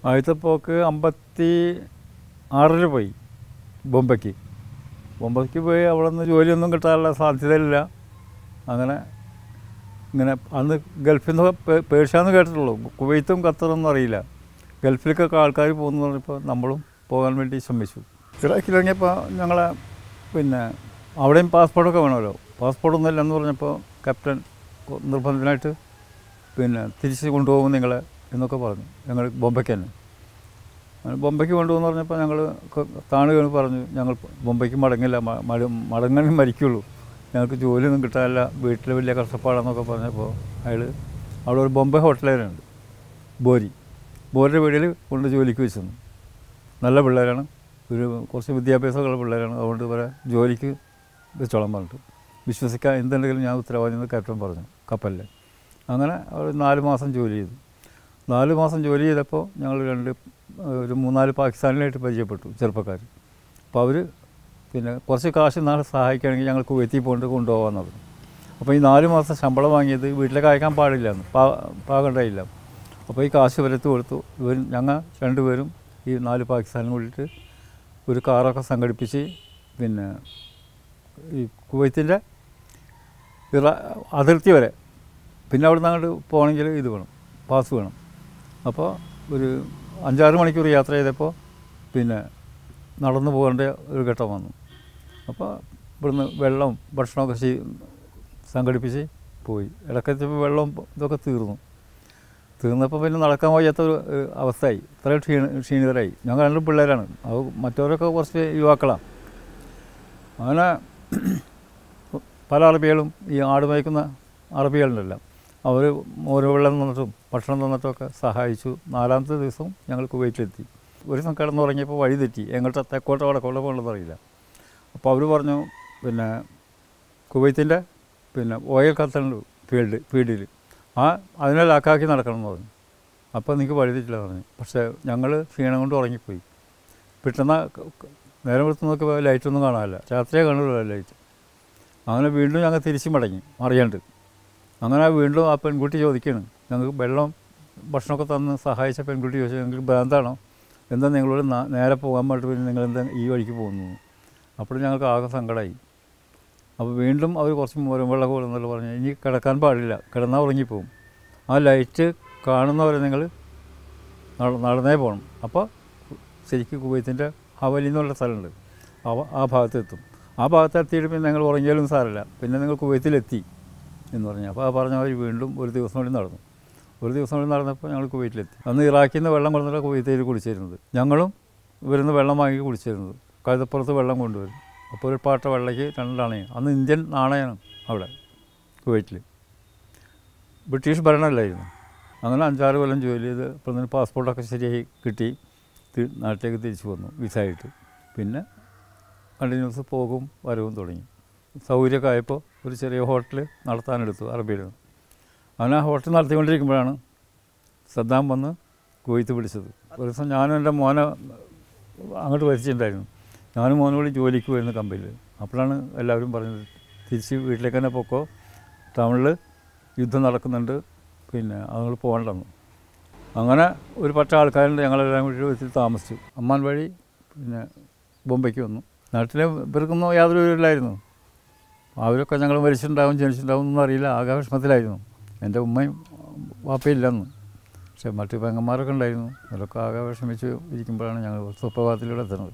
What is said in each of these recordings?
ആദ്യത്തെ പോക്ക് അമ്പത്തി ആറിൽ പോയി ബോംബെക്ക് ബോംബെക്ക് പോയി അവിടെ നിന്ന് ജോലിയൊന്നും കിട്ടാനുള്ള സാധ്യതയില്ല അങ്ങനെ ഇങ്ങനെ അന്ന് ഗൾഫിൽ നിന്ന് പേ- പേർഷ്യാന്ന് കേട്ടിട്ടുള്ളൂ കുവൈത്തും ഖത്തറൊന്നും അറിയില്ല ഗൾഫിലേക്കൊക്കെ ആൾക്കാർ പോകുന്നു പറഞ്ഞപ്പോൾ നമ്മളും പോകാൻ വേണ്ടി ശ്രമിച്ചു ഇറങ്ങിയപ്പോൾ ഞങ്ങളെ പിന്നെ അവിടെയും പാസ്പോർട്ടൊക്കെ വേണമല്ലോ പാസ്പോർട്ടൊന്നും ഇല്ലെന്ന് പറഞ്ഞപ്പോൾ ക്യാപ്റ്റൻ നിർബന്ധനായിട്ട് പിന്നെ തിരിച്ച് കൊണ്ടുപോകും നിങ്ങളെ എന്നൊക്കെ പറഞ്ഞു ഞങ്ങൾ ബോംബെക്ക് തന്നെ അങ്ങനെ ബോംബെക്ക് കൊണ്ടുപോകുന്ന പറഞ്ഞപ്പോൾ ഞങ്ങൾ താണു വീണ് പറഞ്ഞു ഞങ്ങൾ ബോംബെക്ക് മടങ്ങില്ല മ- മട- മടങ്ങാനും മരിക്കുള്ളൂ ഞങ്ങൾക്ക് ജോലിയൊന്നും കിട്ടാനില്ല വീട്ടിൽ വലിയ കഷ്ടപ്പാടാന്നൊക്കെ പറഞ്ഞപ്പോൾ അയാൾ അവിടെ ഒരു ബോംബെ ഹോട്ടലുകാരുണ്ട് ബോരി ബോരിയുടെ വീട്ടിൽ കൊണ്ട് ജോലിക്ക് വെച്ചു തന്നു നല്ല പിള്ളേരാണ് ഒരു കുറച്ച് വിദ്യാഭ്യാസമുള്ള പിള്ളേരാണ് അതുകൊണ്ട് ഇവരെ ജോലിക്ക് വെച്ചോളാൻ പറഞ്ഞിട്ട് വിശ്വസിക്കാൻ എന്തുണ്ടെങ്കിലും ഞാൻ ഉത്തരവാദിത്വം എന്ന് ക്യാപ്റ്റൻ പറഞ്ഞു കപ്പലിൽ അങ്ങനെ ഒരു നാല് മാസം ജോലി ചെയ്തു നാല് മാസം ജോലി ചെയ്തപ്പോൾ ഞങ്ങൾ രണ്ട് ഏഹ്, ഒരു മൂന്നാല് പാകിസ്ഥാനിലായിട്ട് പരിചയപ്പെട്ടു ചെറുപ്പക്കാർ അപ്പോൾ അവർ പിന്നെ കുറച്ച് കാശ് നാളെ സഹായിക്കുകയാണെങ്കിൽ ഞങ്ങൾ കുവൈത്തിൽ പോയിട്ട് കൊണ്ടുപോകാമെന്ന് പറഞ്ഞു അപ്പോൾ ഈ നാല് മാസം ശമ്പളം വാങ്ങിയത് വീട്ടിലേക്ക് അയക്കാൻ പാടില്ല എന്ന് പാ പാകണ്ടായില്ല അപ്പോൾ ഈ കാശ് വരത്ത് കൊടുത്തു ഇവർ ഞങ്ങൾ രണ്ടുപേരും ഈ നാല് പാകിസ്ഥാനും കൂടിയിട്ട് ഒരു കാറൊക്കെ സംഘടിപ്പിച്ച് പിന്നെ ഈ കുവൈത്തിൻ്റെ ഇറ അതിർത്തി വരെ പിന്നെ അവിടെ നിന്ന് അങ്ങോട്ട് പോകണമെങ്കിൽ ഇത് വേണം പാസ് വേണം അപ്പോൾ ഒരു അഞ്ചാറ് മണിക്കൂർ യാത്ര ചെയ്തപ്പോൾ പിന്നെ നടന്നു പോകേണ്ട ഒരു ഘട്ടം വന്നു അപ്പോൾ ഇവിടുന്ന് വെള്ളം ഭക്ഷണമൊക്കെ ചെയ് സംഘടിപ്പിച്ച് പോയി ഇടയ്ക്കെത്തിയപ്പോൾ വെള്ളം ഇതൊക്കെ തീർന്നു തീർന്നപ്പോൾ പിന്നെ നടക്കാൻ വയ്യാത്ത ഒരു ഏഹ്, അവസ്ഥയായി ഇത്രയും ക്ഷീണ ക്ഷീണിതരായി ഞങ്ങൾ രണ്ടും പിള്ളേരാണ് അത് മറ്റവരൊക്കെ കുറച്ച് യുവാക്കളാണ് അങ്ങനെ പല അറബികളും ഈ ആട് മേയ്ക്കുന്ന അറബികളുണ്ടല്ലോ അവർ ഓരോ വെള്ളം തന്നിട്ടും ഭക്ഷണം തന്നിട്ടൊക്കെ സഹായിച്ചു നാലാമത്തെ ദിവസം ഞങ്ങൾ കുവൈറ്റിലെത്തി ഒരു ദിവസം കിടന്നുറങ്ങിയപ്പോൾ വഴി തെറ്റി എങ്ങോട്ട് തെക്കോട്ടോ വടക്കോട്ടോ പോകണമെന്ന് അറിയില്ല അപ്പോൾ അവർ പറഞ്ഞു പിന്നെ കുവൈത്തിൻ്റെ പിന്നെ ഓയിൽ കത്തണ്ട് ഫീൽഡ് ഫീൽഡിൽ ആ അതിനെ ലാക്കാക്കി നടക്കണം എന്ന് പറഞ്ഞു അപ്പോൾ നിങ്ങൾക്ക് വഴി തെറ്റില്ല പറഞ്ഞു പക്ഷേ ഞങ്ങൾ ക്ഷീണം കൊണ്ട് ഉറങ്ങിപ്പോയി പെട്ടെന്ന് ക- ക- നേരം എടുത്ത് നോക്കിയപ്പോൾ ലൈറ്റൊന്നും കാണാനില്ല രാത്രിയെ കാണുള്ളൂ ലൈറ്റ് അങ്ങനെ വീണ്ടും ഞങ്ങൾ തിരിച്ചു മടങ്ങി അറിയാണ്ട് അങ്ങനെ വീണ്ടും ആ പെൺകുട്ടി ചോദിക്കുകയാണ് ഞങ്ങൾക്ക് വെള്ളം ഭക്ഷണമൊക്കെ തന്ന് സഹായിച്ച പെൺകുട്ടി ചോദിച്ചു ഞങ്ങൾക്ക് ഭ്രാന്താണോ എന്താ നിങ്ങളോട് നാ- നേരെ പോകാൻ വേണ്ടി പിന്നെ നിങ്ങൾ എന്താ ഈ വഴിക്ക് പോകുന്നു അപ്പോൾ ഞങ്ങൾക്ക് ആകെ സങ്കടമായി അപ്പോൾ വീണ്ടും അവർ കുറച്ച് മോരും വെള്ളം കൊടുന്നല്ലോ പറഞ്ഞു ഇനി കിടക്കാൻ പാടില്ല കിടന്നാൽ ഉറങ്ങിപ്പോവും ആ ലൈറ്റ് കാണുന്നവരെ നിങ്ങൾ നട- നടന്നേ പോകണം അപ്പോൾ ശരിക്കും കുവൈത്തിൻ്റെ ഹവലി എന്നുള്ള സ്ഥലമുണ്ട് അവ ആ ഭാഗത്ത് എത്തും ആ ഭാഗത്ത് എത്തിയിട്ട് പിന്നെ നിങ്ങൾ ഉറങ്ങിയാലും സാരമില്ല പിന്നെ നിങ്ങൾ കുവൈത്തിലെത്തി എന്ന് പറഞ്ഞു അപ്പോൾ ആ പറഞ്ഞ അവർ വീണ്ടും ഒരു ദിവസം കൂടി നടന്നു ഒരു ദിവസം കൂടി നടന്നപ്പോൾ ഞങ്ങൾ കുവൈറ്റിലെത്തി അന്ന് ഇറാഖിൽ നിന്ന് വെള്ളം കൊണ്ടുവന്നിട്ട് കുവൈത്തിൽ കുടിച്ചിരുന്നത് ഞങ്ങളും ഇവരുന്ന് വെള്ളം വാങ്ങി കുടിച്ചിരുന്നത് കഴുതപ്പുറത്ത് വെള്ളം കൊണ്ടുവരും അപ്പോൾ ഒരു പാട്ട വെള്ളയ്ക്ക് രണ്ട് നാണയം അന്ന് ഇന്ത്യൻ നാണയമാണ് അവിടെ കുവൈറ്റിൽ ബ്രിട്ടീഷ് ഭരണമല്ലായിരുന്നു അങ്ങനെ അഞ്ചാറ് കൊല്ലം ജോലി ചെയ്ത് ഇപ്പോൾ തന്നെ പാസ്പോർട്ടൊക്കെ ശരിയായി കിട്ടി തി- നാട്ടിലേക്ക് തിരിച്ചു വന്നു വിസയായിട്ട് പിന്നെ കണ്ടിന്യൂസ് പോകും വരവും തുടങ്ങി സൗകര്യമൊക്കെ ആയപ്പോൾ ഒരു ചെറിയ ഹോട്ടൽ നടത്താനെടുത്തു അറബിയിൽ അങ്ങനെ ആ ഹോട്ടൽ നടത്തിക്കൊണ്ടിരിക്കുമ്പോഴാണ് സദ്ദാം വന്ന് കുവൈത്ത് പിടിച്ചത് ഒരു ദിവസം ഞാനും എൻ്റെ മോനെ അങ്ങോട്ട് വലിച്ചിട്ടുണ്ടായിരുന്നു ഞാനും മോനും കൂടി ജോലിക്ക് വരുന്ന കമ്പനിയിൽ അപ്പോഴാണ് എല്ലാവരും പറഞ്ഞത് തിരിച്ച് വീട്ടിലേക്ക് തന്നെ പൊക്കോ ടൗണിൽ യുദ്ധം നടക്കുന്നുണ്ട് പിന്നെ അതുകൊണ്ട് പോകണ്ടെന്ന് അങ്ങനെ ഒരു പറ്റ ആൾക്കാരുണ്ട് ഞങ്ങളെല്ലാം കൂടി വീട്ടിൽ താമസിച്ചു അമ്മാൻ വഴി പിന്നെ ബോംബെക്ക് വന്നു നാട്ടിലെ ഇവർക്കൊന്നും യാതൊരു വിവരമില്ലായിരുന്നു അവരൊക്കെ ഞങ്ങൾ മരിച്ചിട്ടുണ്ടാവും ജനിച്ചിട്ടുണ്ടാവും എന്നൊന്നും അറിയില്ല ആകെ വിഷമത്തിലായിരുന്നു എൻ്റെ ഉമ്മയും വാപ്പയില്ലെന്ന് പക്ഷെ മറ്റു പെങ്ങന്മാരൊക്കെ ഉണ്ടായിരുന്നു അവരൊക്കെ ആകെ വിഷമിച്ച് ഇരിക്കുമ്പോഴാണ് ഞങ്ങൾ സുപ്രഭാതത്തിലൂടെ എത്തുന്നത്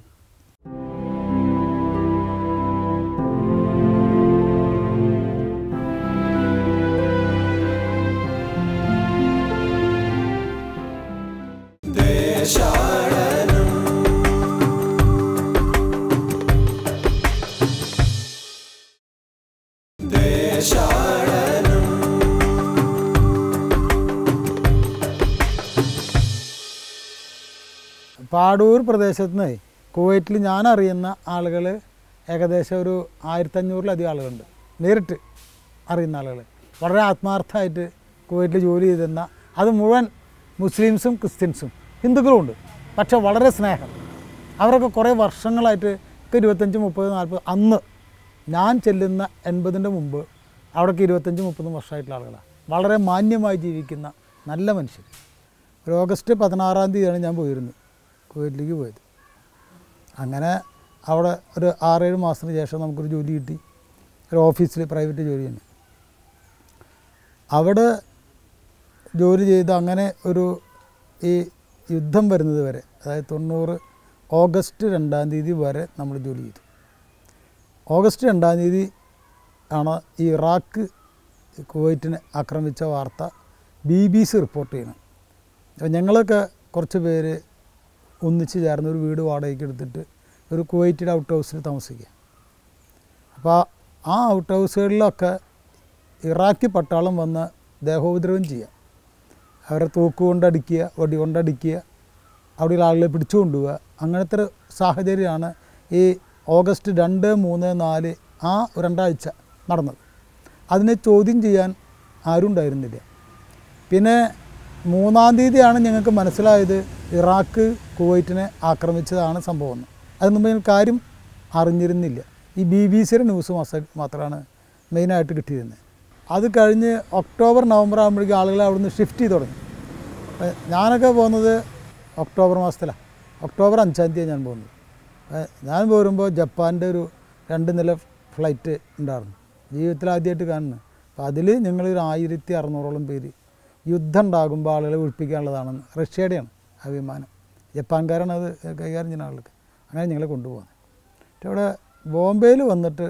പാടൂർ പ്രദേശത്ത് നിന്ന് കുവൈറ്റിൽ ഞാൻ അറിയുന്ന ആളുകൾ ഏകദേശം ഒരു ആയിരത്തഞ്ഞൂറിലധികം ആളുകളുണ്ട് നേരിട്ട് അറിയുന്ന ആളുകൾ വളരെ ആത്മാർത്ഥമായിട്ട് കുവൈറ്റിൽ ജോലി ചെയ്തിരുന്ന അത് മുഴുവൻ മുസ്ലിംസും ക്രിസ്ത്യൻസും ഹിന്ദുക്കളും ഉണ്ട് പക്ഷേ വളരെ സ്നേഹം അവരൊക്കെ കുറേ വർഷങ്ങളായിട്ട് ഇപ്പോൾ ഇരുപത്തഞ്ച് മുപ്പത് നാൽപ്പത് അന്ന് ഞാൻ ചെല്ലുന്ന എൺപതിൻ്റെ മുമ്പ് അവിടേക്ക് ഇരുപത്തഞ്ച് മുപ്പതും വർഷമായിട്ടുള്ള ആളുകളാണ് വളരെ മാന്യമായി ജീവിക്കുന്ന നല്ല മനുഷ്യർ ഒരു ഓഗസ്റ്റ് പതിനാറാം തീയതിയാണ് ഞാൻ പോയിരുന്നത് കുവൈറ്റിലേക്ക് പോയത് അങ്ങനെ അവിടെ ഒരു ആറേഴ് മാസത്തിന് ശേഷം നമുക്കൊരു ജോലി കിട്ടി ഒരു ഓഫീസിൽ പ്രൈവറ്റ് ജോലി തന്നെ അവിടെ ജോലി ചെയ്ത് അങ്ങനെ ഒരു ഈ യുദ്ധം വരുന്നത് വരെ അതായത് തൊണ്ണൂറ് ഓഗസ്റ്റ് രണ്ടാം തീയതി വരെ നമ്മൾ ജോലി ചെയ്തു ഓഗസ്റ്റ് രണ്ടാം തീയതി ആണ് ഈ ഇറാഖ് കുവൈറ്റിനെ ആക്രമിച്ച വാർത്ത ബി ബി സി റിപ്പോർട്ട് ചെയ്യണം അപ്പോൾ ഞങ്ങളൊക്കെ കുറച്ച് പേര് ഒന്നിച്ച് ചേർന്ന് ഒരു വീട് വാടകയ്ക്ക് എടുത്തിട്ട് ഒരു കുവൈറ്റിൻ്റെ ഔട്ട് ഹൗസിൽ താമസിക്കുക അപ്പോൾ ആ ഔട്ട് ഹൗസുകളിലൊക്കെ ഇറാഖി പട്ടാളം വന്ന് ദേഹോപദ്രവം ചെയ്യുക അവരെ തോക്ക് കൊണ്ടടിക്കുക വടി കൊണ്ടടിക്കുക അവിടെയുള്ള ആളുകളെ പിടിച്ചു കൊണ്ടുപോവുക അങ്ങനത്തെ ഒരു സാഹചര്യമാണ് ഈ ഓഗസ്റ്റ് രണ്ട് മൂന്ന് നാല് ആ രണ്ടാഴ്ച നടന്നത് അതിനെ ചോദ്യം ചെയ്യാൻ ആരും ഉണ്ടായിരുന്നില്ല പിന്നെ മൂന്നാം തീയതിയാണ് ഞങ്ങൾക്ക് മനസ്സിലായത് ഇറാഖ് കുവൈറ്റിനെ ആക്രമിച്ചതാണ് സംഭവം എന്ന് അത് മുമ്പ് കാര്യം അറിഞ്ഞിരുന്നില്ല ഈ ബി ബി സിയുടെ ന്യൂസ് മാസ മാത്രമാണ് മെയിനായിട്ട് കിട്ടിയിരുന്നത് അത് കഴിഞ്ഞ് ഒക്ടോബർ നവംബർ ആകുമ്പോഴേക്കും ആളുകൾ അവിടുന്ന് ഷിഫ്റ്റ് ചെയ്ത് തുടങ്ങി അപ്പോൾ ഞാനൊക്കെ പോകുന്നത് ഒക്ടോബർ മാസത്തിലാണ് ഒക്ടോബർ അഞ്ചാം തീയതി ഞാൻ പോകുന്നത് അപ്പോൾ ഞാൻ പോരുമ്പോൾ ജപ്പാൻ്റെ ഒരു രണ്ട് നില ഫ്ലൈറ്റ് ഉണ്ടായിരുന്നു ജീവിതത്തിൽ ആദ്യമായിട്ട് കാണുന്നത് അപ്പോൾ അതിൽ ഞങ്ങളൊരു ആയിരത്തി അറുന്നൂറോളം പേര് യുദ്ധം ഉണ്ടാകുമ്പോൾ ആളുകളെ ഒഴിപ്പിക്കാനുള്ളതാണെന്ന് റഷ്യയുടെയാണ് ആ വിമാനം ജപ്പാൻകാരാണ് അത് കൈകാര്യം ചെയ്യുന്ന ആൾക്ക് അങ്ങനെ ഞങ്ങളെ കൊണ്ടുപോകുന്നത് എന്നിട്ട് ഇവിടെ ബോംബെയിൽ വന്നിട്ട്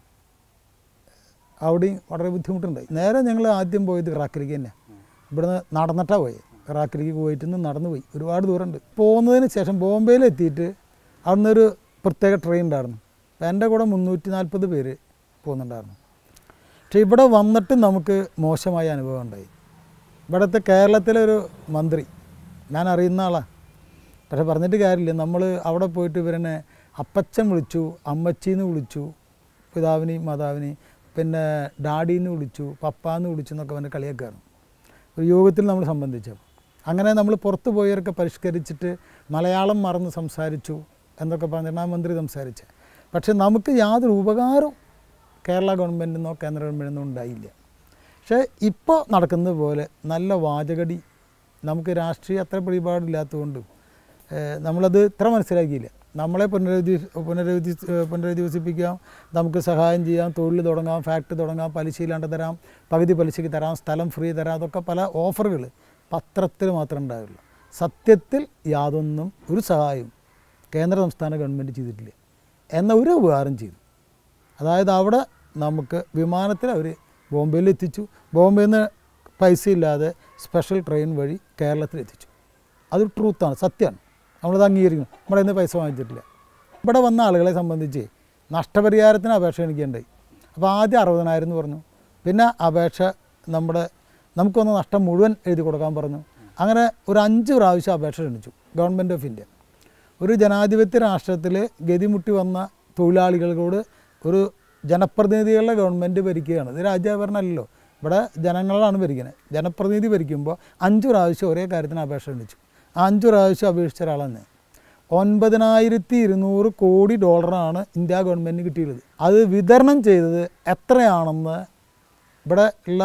അവിടെയും വളരെ ബുദ്ധിമുട്ടുണ്ടായി നേരെ ഞങ്ങൾ ആദ്യം പോയത് ഇറാഖിലേക്ക് തന്നെ ഇവിടുന്ന് നടന്നിട്ടാണ് പോയത് ഇറാഖിലേക്ക് പോയിട്ട് നിന്ന് നടന്നു പോയി ഒരുപാട് ദൂരമുണ്ട് പോകുന്നതിന് ശേഷം ബോംബെയിൽ എത്തിയിട്ട് അവിടുന്ന് ഒരു പ്രത്യേക ട്രെയിൻ ഉണ്ടായിരുന്നു അപ്പോൾ എൻ്റെ കൂടെ മുന്നൂറ്റി നാൽപ്പത് പേര് പോകുന്നുണ്ടായിരുന്നു പക്ഷേ ഇവിടെ വന്നിട്ട് നമുക്ക് മോശമായ അനുഭവം ഉണ്ടായി ഇവിടുത്തെ കേരളത്തിലെ ഒരു മന്ത്രി ഞാൻ അറിയുന്ന ആളാണ് പക്ഷെ പറഞ്ഞിട്ട് കാര്യമില്ല നമ്മൾ അവിടെ പോയിട്ട് ഇവരെന്നെ അപ്പച്ചൻ വിളിച്ചു അമ്മച്ചിന്ന് വിളിച്ചു പിതാവിനെയും മാതാവിനെയും പിന്നെ ഡാഡിന്ന് വിളിച്ചു പപ്പാന്ന് വിളിച്ചു എന്നൊക്കെ അവൻ്റെ കളിയാക്കായിരുന്നു ഒരു യോഗത്തിൽ നമ്മൾ സംബന്ധിച്ചു അങ്ങനെ നമ്മൾ പുറത്ത് പോയവരൊക്കെ പരിഷ്കരിച്ചിട്ട് മലയാളം മറന്ന് സംസാരിച്ചു എന്നൊക്കെ പറഞ്ഞിട്ട് ആ മന്ത്രി സംസാരിച്ച് പക്ഷെ നമുക്ക് യാതൊരു ഉപകാരവും കേരള ഗവൺമെൻറ്റിൽ നിന്നോ കേന്ദ്ര ഗവൺമെൻറ്റിൽ നിന്നോ ഉണ്ടായില്ല പക്ഷേ ഇപ്പോൾ നടക്കുന്നത് പോലെ നല്ല വാചകടി നമുക്ക് രാഷ്ട്രീയ അത്ര പിടിപാടില്ലാത്തതുകൊണ്ടും ഏഹ് നമ്മളത് ഇത്ര മനസ്സിലാക്കിയില്ല നമ്മളെ പുനരധി പുനരധി പുനരധിവസിപ്പിക്കാം നമുക്ക് സഹായം ചെയ്യാം തൊഴിൽ തുടങ്ങാം ഫാക്ടറി തുടങ്ങാം പലിശ ഇല്ലാണ്ട് തരാം പകുതി പലിശയ്ക്ക് തരാം സ്ഥലം ഫ്രീ തരാം അതൊക്കെ പല ഓഫറുകൾ പത്രത്തിൽ മാത്രമേ ഉണ്ടാവുള്ളൂ സത്യത്തിൽ യാതൊന്നും ഒരു സഹായവും കേന്ദ്ര സംസ്ഥാന ഗവൺമെൻറ് ചെയ്തിട്ടില്ല എന്ന ഒരു ഉപകാരം ചെയ്തു അതായത് അവിടെ നമുക്ക് വിമാനത്തിൽ അവർ ബോംബെയിൽ എത്തിച്ചു ബോംബെയിൽ നിന്ന് പൈസ ഇല്ലാതെ സ്പെഷ്യൽ ട്രെയിൻ വഴി കേരളത്തിൽ എത്തിച്ചു അത് ട്രൂത്താണ് സത്യമാണ് നമ്മളത് അംഗീകരിക്കണം നമ്മുടെ ഇന്ന് പൈസ വാങ്ങിച്ചിട്ടില്ല ഇവിടെ വന്ന ആളുകളെ സംബന്ധിച്ച് നഷ്ടപരിഹാരത്തിന് അപേക്ഷ എനിക്കുണ്ടായി അപ്പോൾ ആദ്യം അറുപതിനായിരം എന്ന് പറഞ്ഞു പിന്നെ അപേക്ഷ നമ്മുടെ നമുക്കൊന്ന് നഷ്ടം മുഴുവൻ എഴുതി കൊടുക്കാൻ പറഞ്ഞു അങ്ങനെ ഒരു അഞ്ച് പ്രാവശ്യം അപേക്ഷ ക്ഷണിച്ചു ഗവൺമെൻറ് ഓഫ് ഇന്ത്യ ഒരു ജനാധിപത്യ രാഷ്ട്രത്തിൽ ഗതിമുട്ടി വന്ന തൊഴിലാളികളോട് ഒരു ജനപ്രതിനിധികളുടെ ഗവൺമെൻറ് ഭരിക്കുകയാണ് ഇത് രാജ്യഭരണമല്ലല്ലോ ഇവിടെ ജനങ്ങളാണ് ഭരിക്കുന്നത് ജനപ്രതിനിധി ഭരിക്കുമ്പോൾ അഞ്ച് പ്രാവശ്യം ഒരേ കാര്യത്തിന് അപേക്ഷ ക്ഷണിച്ചു ആ അഞ്ച് പ്രാവശ്യം അപേക്ഷിച്ച ആളാണ് ഒൻപതിനായിരത്തി ഇരുന്നൂറ് കോടി ഡോളറാണ് ഇന്ത്യ ഗവൺമെൻറ്റിന് കിട്ടിയത് അത് വിതരണം ചെയ്തത് എത്രയാണെന്ന് ഇവിടെ ഉള്ള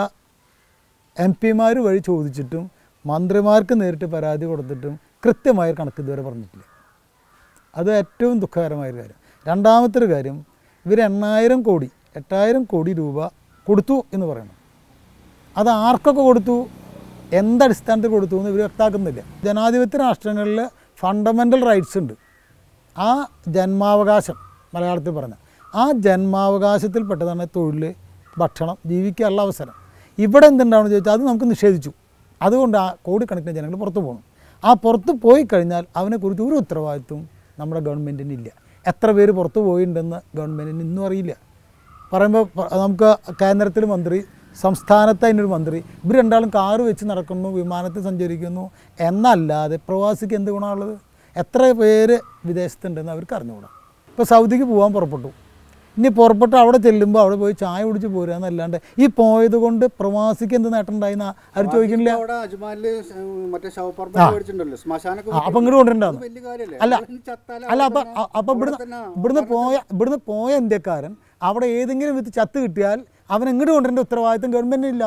എം പിമാർ വഴി ചോദിച്ചിട്ടും മന്ത്രിമാർക്ക് നേരിട്ട് പരാതി കൊടുത്തിട്ടും കൃത്യമായ കണക്ക് ഇതുവരെ പറഞ്ഞിട്ടില്ല അത് ഏറ്റവും ദുഃഖകരമായൊരു കാര്യം രണ്ടാമത്തെ ഒരു കാര്യം ഇവർ എണ്ണായിരം കോടി എട്ടായിരം കോടി രൂപ കൊടുത്തു എന്ന് പറയണം അത് ആർക്കൊക്കെ കൊടുത്തു എന്തടിസ്ഥാനത്തിൽ കൊടുത്തു എന്ന് ഇവർ വ്യക്തമാക്കുന്നില്ല ജനാധിപത്യ രാഷ്ട്രങ്ങളിൽ ഫണ്ടമെൻ്റൽ റൈറ്റ്സ് ഉണ്ട് ആ ജന്മാവകാശം മലയാളത്തിൽ പറഞ്ഞ ആ ജന്മാവകാശത്തിൽപ്പെട്ടതാണ് തൊഴിൽ ഭക്ഷണം ജീവിക്കാനുള്ള അവസരം ഇവിടെ എന്തുണ്ടാവണമെന്ന് ചോദിച്ചാൽ അത് നമുക്ക് നിഷേധിച്ചു അതുകൊണ്ട് ആ കോടിക്കണക്കിന് ജനങ്ങൾ പുറത്തു പോകണം ആ പുറത്ത് പോയി കഴിഞ്ഞാൽ അവനെക്കുറിച്ച് ഒരു ഉത്തരവാദിത്വം നമ്മുടെ ഗവൺമെൻറ്റിന് ഇല്ല എത്ര പേര് പുറത്ത് പോയിട്ടുണ്ടെന്ന് ഗവൺമെൻറ്റിന് ഇന്നും അറിയില്ല പറയുമ്പോൾ പ- നമുക്ക് കേന്ദ്രത്തിൽ മന്ത്രി സംസ്ഥാനത്ത് അതിനൊരു മന്ത്രി ഇവർ രണ്ടാളും കാറ് വെച്ച് നടക്കുന്നു വിമാനത്തിൽ സഞ്ചരിക്കുന്നു എന്നല്ലാതെ പ്രവാസിക്ക് എന്ത് ഗുണമുള്ളത് എത്ര പേര് വിദേശത്തുണ്ടെന്ന് അവർക്ക് അറിഞ്ഞുകൂടാ ഇപ്പോൾ സൗദിക്ക് പോകാൻ പുറപ്പെട്ടു ഇനി പുറപ്പെട്ട് അവിടെ ചെല്ലുമ്പോൾ അവിടെ പോയി ചായ കുടിച്ച് പോരുക എന്നല്ലാണ്ട് ഈ പോയത് കൊണ്ട് പ്രവാസിക്ക് എന്ത് നേട്ടം ഉണ്ടായിന്ന് ആരും ചോദിക്കണില്ല അവിടെ അജ്മാലില് സ് മറ്റേ ശവപ്പറമ്പ് ആ. മേടിച്ചിട്ടുണ്ടല്ലോ ശ്മശാനൊക്കെ ആ, അപ്പം ഇങ്ങോട്ട് കൊണ്ടുവരണ്ടാന്ന് വലിയ കാര്യല്ലേ അല്ല. അവിടെ ചത്താല് അല്ല അവിടെ അപ്പം തന്നെ- അപ്പം അവിടെ ഇവിടുന്ന് തന്നെ ഇവിടുന്ന് പോയ ഇവിടുന്ന് പോയ ഇന്ത്യക്കാരൻ അവിടെ ഏതെങ്കിലും വിത്ത് ചത്ത് കിട്ടിയാൽ അവൻ എങ്ങോട്ട് കൊണ്ടുവരേണ്ട ഉത്തരവാദിത്വം ഗവൺമെൻറ്റിന് ഇല്ലാന്ന്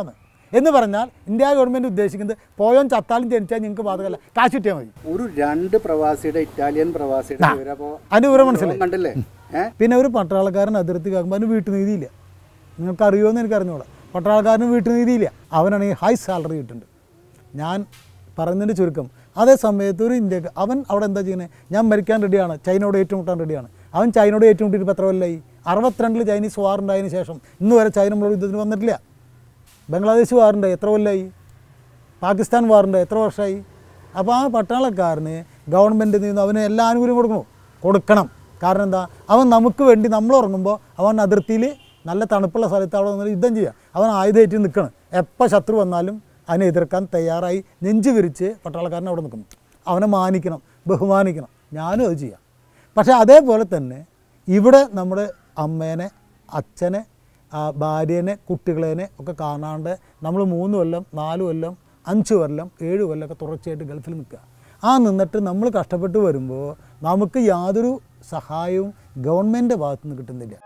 എന്ന് പറഞ്ഞാൽ ഇന്ത്യ ഗവൺമെൻറ് ഉദ്ദേശിക്കുന്നത് പോയോൻ ചത്താലും ജനിച്ചാൽ നിങ്ങൾക്ക് ബാധകമല്ല കാശ് കിട്ടിയാൽ മതി ഒരു രണ്ട് പ്രവാസിയുടെ ഇറ്റാലിയൻ പ്രവാസിയുടെ വിവരം അപ്പോ അതിന് വിവരം മനസ്സിലായി കണ്ടില്ലേ ഏഹ് പിന്നെ ഒരു പട്ടാളക്കാരൻ അതിർത്തി കാക്കുമ്പോൾ അവന് വീട്ടുനീതിയില്ല നിങ്ങൾക്ക് അറിയുമെന്ന് എനിക്ക് അറിഞ്ഞൂടാ പട്ടാളക്കാരന് വീട്ടുനീതിയില്ല അവനാണെങ്കിൽ ഹൈ സാലറി കിട്ടുന്നുണ്ട് ഞാൻ പറയുന്നതിൻ്റെ ചുരുക്കം അതേ സമയത്ത് ഒരു ഇന്ത്യക്ക് അവൻ അവിടെ എന്താ ചെയ്യുന്നത് ഞാൻ മരിക്കാൻ റെഡിയാണ് ചൈനയോട് ഏറ്റുമുട്ടാൻ റെഡിയാണ് അവൻ ചൈനയോട് ഏറ്റുമുട്ടിയിട്ട് ഇപ്പോൾ എത്ര കൊല്ലമായി അറുപത്തിരണ്ടിൽ ചൈനീസ് വാർ ഉണ്ടായതിന് ശേഷം ഇന്ന് വരെ ചൈന നമ്മളോട് യുദ്ധത്തിന് വന്നിട്ടില്ല ബംഗ്ലാദേശ് വാറുണ്ട് എത്ര കൊല്ലമായി പാകിസ്ഥാൻ വാറുണ്ട് എത്ര വർഷമായി അപ്പോൾ ആ പട്ടാളക്കാരന് ഗവൺമെൻറ്റിൽ നിന്ന് അവന് എല്ലാ ആനുകൂല്യം കൊടുക്കണോ കൊടുക്കണം കാരണം എന്താ അവൻ നമുക്ക് വേണ്ടി നമ്മൾ ഉറങ്ങുമ്പോൾ അവൻ അതിർത്തിയിൽ നല്ല തണുപ്പുള്ള സ്ഥലത്ത് അവിടെ നിന്ന് യുദ്ധം ചെയ്യുക അവൻ ആയുധമായിട്ട് നിൽക്കണം എപ്പോൾ ശത്രു വന്നാലും അതിനെ എതിർക്കാൻ തയ്യാറായി നെഞ്ചു വിരിച്ച് പട്ടാളക്കാരൻ അവിടെ നിൽക്കണം അവനെ മാനിക്കണം ബഹുമാനിക്കണം ഞാനും അത് ചെയ്യാം പക്ഷേ അതേപോലെ തന്നെ ഇവിടെ നമ്മുടെ അമ്മേനെ അച്ഛനെ ആ, ഭാര്യേനെ കുട്ടികളേനെ ഒക്കെ കാണാണ്ട് നമ്മൾ മൂന്ന് കൊല്ലം നാല് കൊല്ലം അഞ്ച് കൊല്ലം ഏഴ് കൊല്ലമൊക്കെ തുടർച്ചയായിട്ട് ഗൾഫിൽ നിൽക്കുക ആ നിന്നിട്ട് നമ്മൾ കഷ്ടപ്പെട്ട് വരുമ്പോൾ നമുക്ക് യാതൊരു സഹായവും ഗവൺമെൻറ് ഭാഗത്തു നിന്ന് കിട്ടുന്നില്ല